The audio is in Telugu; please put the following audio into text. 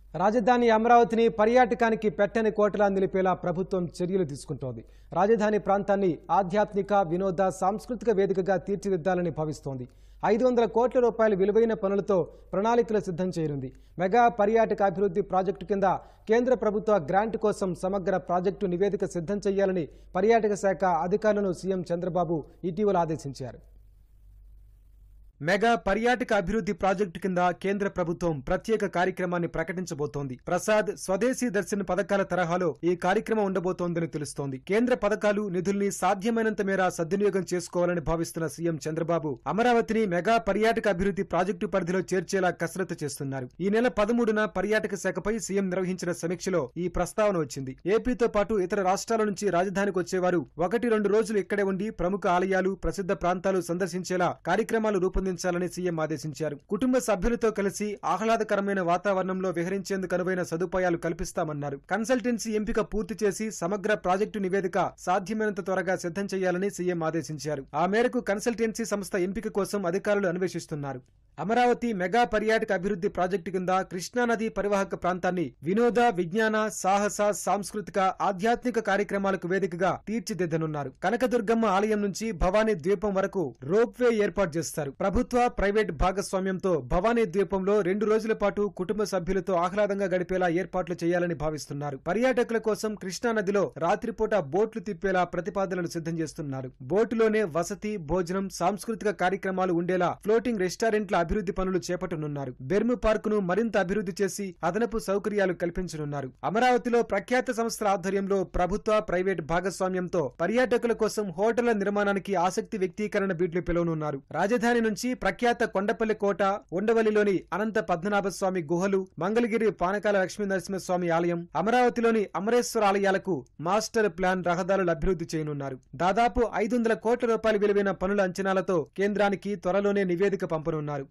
రాజధాని అమరావతిని పర్యాటకానికి పెట్టని కోటలా నిలిపేలా ప్రభుత్వం చర్యలు తీసుకుంటోంది రాజధాని ప్రాంతాన్ని ఆధ్యాత్మిక వినోద సాంస్కృతిక వేదికగా తీర్చిదిద్దాలని భావిస్తోంది ఐదు వందల కోట్ల రూపాయల విలువైన పనులతో ప్రణాళికలు సిద్ధం చేయనుంది మెగా పర్యాటక అభివృద్ధి ప్రాజెక్టు కింద కేంద్ర ప్రభుత్వ గ్రాంట్ కోసం సమగ్ర ప్రాజెక్టు నివేదిక సిద్ధం చేయాలని పర్యాటక శాఖ అధికారులను సీఎం చంద్రబాబు ఇటీవల ఆదేశించారు మెగా పర్యాటక అభివృద్ధి ప్రాజెక్టు కింద కేంద్ర ప్రభుత్వం ప్రత్యేక కార్యక్రమాన్ని ప్రకటించబోతోంది ప్రసాద్ స్వదేశీ దర్శన్ పథకాల తరహాలో ఈ కార్యక్రమం ఉండబోతోందని తెలుస్తోంది కేంద్ర పథకాలు నిధుల్ని సాధ్యమైనంత మేర సద్వినియోగం చేసుకోవాలని భావిస్తున్న సీఎం చంద్రబాబు అమరావతిని మెగా పర్యాటక అభివృద్ధి ప్రాజెక్టు పరిధిలో చేర్చేలా కసరత్తు చేస్తున్నారు ఈ నెల పదమూడున పర్యాటక శాఖపై సీఎం నిర్వహించిన సమీక్షలో ఈ ప్రస్తావన వచ్చింది ఏపీతో పాటు ఇతర రాష్ట్రాల నుంచి రాజధానికి వచ్చేవారు ఒకటి రెండు రోజులు ఇక్కడే ఉండి ప్రముఖ ఆలయాలు ప్రసిద్ధ ప్రాంతాలు సందర్శించేలా కార్యక్రమాలు రూపొందించాలని సీఎం ఆదేశించారు కుటుంబ సభ్యులతో కలిసి ఆహ్లాదకరమైన వాతావరణంలో విహరించేందుకు అనువైన సదుపాయాలు కల్పిస్తామన్నారు కన్సల్టెన్సీ ఎంపిక పూర్తి చేసి సమగ్ర ప్రాజెక్టు నివేదిక సాధ్యమైనంత త్వరగా సిద్ధం చేయాలని సీఎం ఆదేశించారు ఆ మేరకు కన్సల్టెన్సీ సంస్థ ఎంపిక కోసం అధికారులు అన్వేషిస్తున్నారు అమరావతి మెగా పర్యాటక అభివృద్ధి ప్రాజెక్టు కింద కృష్ణానది పరివాహక ప్రాంతాన్ని వినోద విజ్ఞాన సాహస సాంస్కృతిక ఆధ్యాత్మిక కార్యక్రమాలకు వేదికగా తీర్చిదిద్దనున్నారు కనకదుర్గమ్మ ఆలయం నుంచి భవానీ ద్వీపం వరకు రోప్ వే ఏర్పాటు చేస్తారు ప్రభుత్వ ప్రైవేట్ భాగస్వామ్యంతో భవానీ ద్వీపంలో రెండు రోజుల పాటు కుటుంబ సభ్యులతో ఆహ్లాదంగా గడిపేలా ఏర్పాట్లు చేయాలని భావిస్తున్నారు పర్యాటకుల కోసం కృష్ణానదిలో రాత్రిపూట బోట్లు తిప్పేలా ప్రతిపాదనలు సిద్ధం చేస్తున్నారు బోటులోనే వసతి భోజనం సాంస్కృతిక కార్యక్రమాలు ఉండేలా ఫ్లోటింగ్ రెస్టారెంట్ల అభివృద్ధి పనులు చేపట్టనున్నారు బెర్ము పార్కును మరింత అభివృద్ధి చేసి అదనపు సౌకర్యాలు కల్పించనున్నారు అమరావతిలో ప్రఖ్యాత సంస్థల ఆధ్వర్యంలో ప్రభుత్వ ప్రైవేట్ భాగస్వామ్యంతో పర్యాటకుల కోసం హోటళ్ల నిర్మాణానికి ఆసక్తి వ్యక్తీకరణ బీట్లు పిలువనున్నారు రాజధాని నుంచి ప్రఖ్యాత కొండపల్లి కోట ఉండవల్లిలోని అనంత పద్మనాభ స్వామి గుహలు మంగళగిరి పానకాల లక్ష్మీ నరసింహస్వామి ఆలయం అమరావతిలోని అమరేశ్వర ఆలయాలకు మాస్టర్ ప్లాన్ రహదారులు అభివృద్ధి చేయనున్నారు దాదాపు ఐదు వందల కోట్ల రూపాయల విలువైన పనుల అంచనాలతో కేంద్రానికి త్వరలోనే నివేదిక పంపనున్నారు